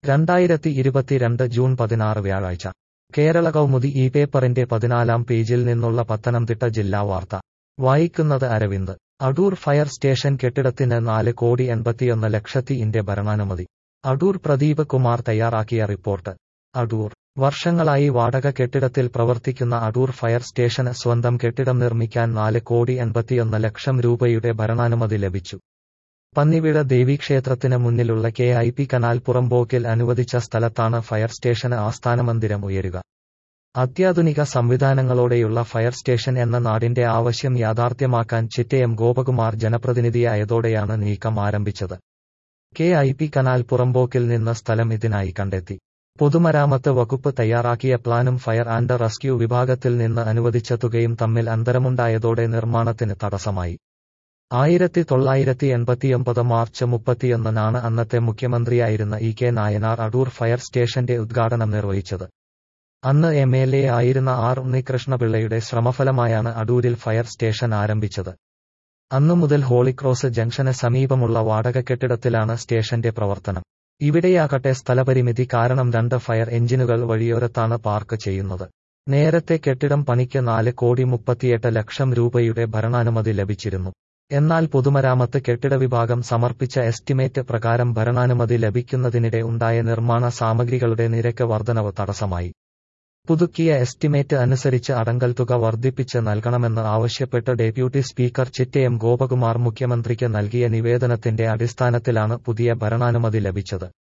രണ്ടായിരത്തി ഇരുപത്തിരണ്ട് ജൂൺ പതിനാറ് വ്യാഴാഴ്ച കേരള കൗമുദി ഈ പേപ്പറിന്റെ പതിനാലാം പേജിൽ നിന്നുള്ള പത്തനംതിട്ട ജില്ലാ വാർത്ത വായിക്കുന്നത് അരവിന്ദ് അടൂർ ഫയർ സ്റ്റേഷൻ കെട്ടിടത്തിന് നാല് കോടി എൺപത്തിയൊന്ന് ലക്ഷത്തി ഇന്റെ ഭരണാനുമതി അടൂർ പ്രദീപ് കുമാർ തയ്യാറാക്കിയ റിപ്പോർട്ട് അടൂർ വർഷങ്ങളായി വാടക കെട്ടിടത്തിൽ പ്രവർത്തിക്കുന്ന അടൂർ ഫയർ സ്റ്റേഷന് സ്വന്തം കെട്ടിടം നിർമ്മിക്കാൻ നാല് കോടി എൺപത്തിയൊന്ന് ലക്ഷം രൂപയുടെ ഭരണാനുമതി ലഭിച്ചു പന്നിവിട ദേവീക്ഷേത്രത്തിന് മുന്നിലുള്ള കെ ഐ പി കനാൽ പുറമ്പോക്കിൽ അനുവദിച്ച സ്ഥലത്താണ് ഫയർ സ്റ്റേഷന് ആസ്ഥാനമന്ദിരം ഉയരുക അത്യാധുനിക സംവിധാനങ്ങളോടെയുള്ള ഫയർ സ്റ്റേഷൻ എന്ന നാടിന്റെ ആവശ്യം യാഥാർത്ഥ്യമാക്കാൻ ചിറ്റയം ഗോപകുമാർ ജനപ്രതിനിധിയായതോടെയാണ് നീക്കം ആരംഭിച്ചത് കെ ഐ പി കനാൽ പുറമ്പോക്കിൽ നിന്ന് സ്ഥലം ഇതിനായി കണ്ടെത്തി പൊതുമരാമത്ത് വകുപ്പ് തയ്യാറാക്കിയ പ്ലാനും ഫയർ ആൻഡ് റെസ്ക്യൂ വിഭാഗത്തിൽ നിന്ന് അനുവദിച്ച തുകയും തമ്മിൽ അന്തരമുണ്ടായതോടെ നിർമ്മാണത്തിന് തടസ്സമായി ആയിരത്തി തൊള്ളായിരത്തി എൺപത്തിയൊമ്പത് മാർച്ച് മുപ്പത്തിയൊന്നിനാണ് അന്നത്തെ മുഖ്യമന്ത്രിയായിരുന്ന E K Nayanar Adoor fire സ്റ്റേഷന്റെ ഉദ്ഘാടനം നിർവഹിച്ചത് അന്ന് എം എൽ എ ആയിരുന്ന ആർ ഉണ്ണികൃഷ്ണപിള്ളയുടെ ശ്രമഫലമായാണ് അടൂരിൽ ഫയർ സ്റ്റേഷൻ ആരംഭിച്ചത് അന്നു മുതൽ ഹോളിക്രോസ് ജംഗ്ഷന് സമീപമുള്ള വാടക കെട്ടിടത്തിലാണ് സ്റ്റേഷന്റെ പ്രവർത്തനം ഇവിടെയാകട്ടെ സ്ഥലപരിമിതി കാരണം രണ്ട് ഫയർ എഞ്ചിനുകൾ വഴിയോരത്താണ് പാർക്ക് ചെയ്യുന്നത് നേരത്തെ കെട്ടിടം പണിക്ക് നാല് കോടി മുപ്പത്തിയെട്ട് ലക്ഷം രൂപയുടെ ഭരണാനുമതി ലഭിച്ചിരുന്നു എന്നാൽ പൊതുമരാമത്ത് കെട്ടിട വിഭാഗം സമർപ്പിച്ച എസ്റ്റിമേറ്റ് പ്രകാരം ഭരണാനുമതി ലഭിക്കുന്നതിനിടെ ഉണ്ടായ നിർമ്മാണ സാമഗ്രികളുടെ നിരക്ക് വർധനവ് തടസ്സമായി പുതുക്കിയ എസ്റ്റിമേറ്റ് അനുസരിച്ച് അടങ്കൽ തുക വർദ്ധിപ്പിച്ച് നൽകണമെന്ന് ആവശ്യപ്പെട്ട് ഡെപ്യൂട്ടി സ്പീക്കർ ചിറ്റയം ഗോപകുമാർ മുഖ്യമന്ത്രിക്ക് നൽകിയ നിവേദനത്തിന്റെ അടിസ്ഥാനത്തിലാണ് പുതിയ ഭരണാനുമതി ലഭിച്ചത്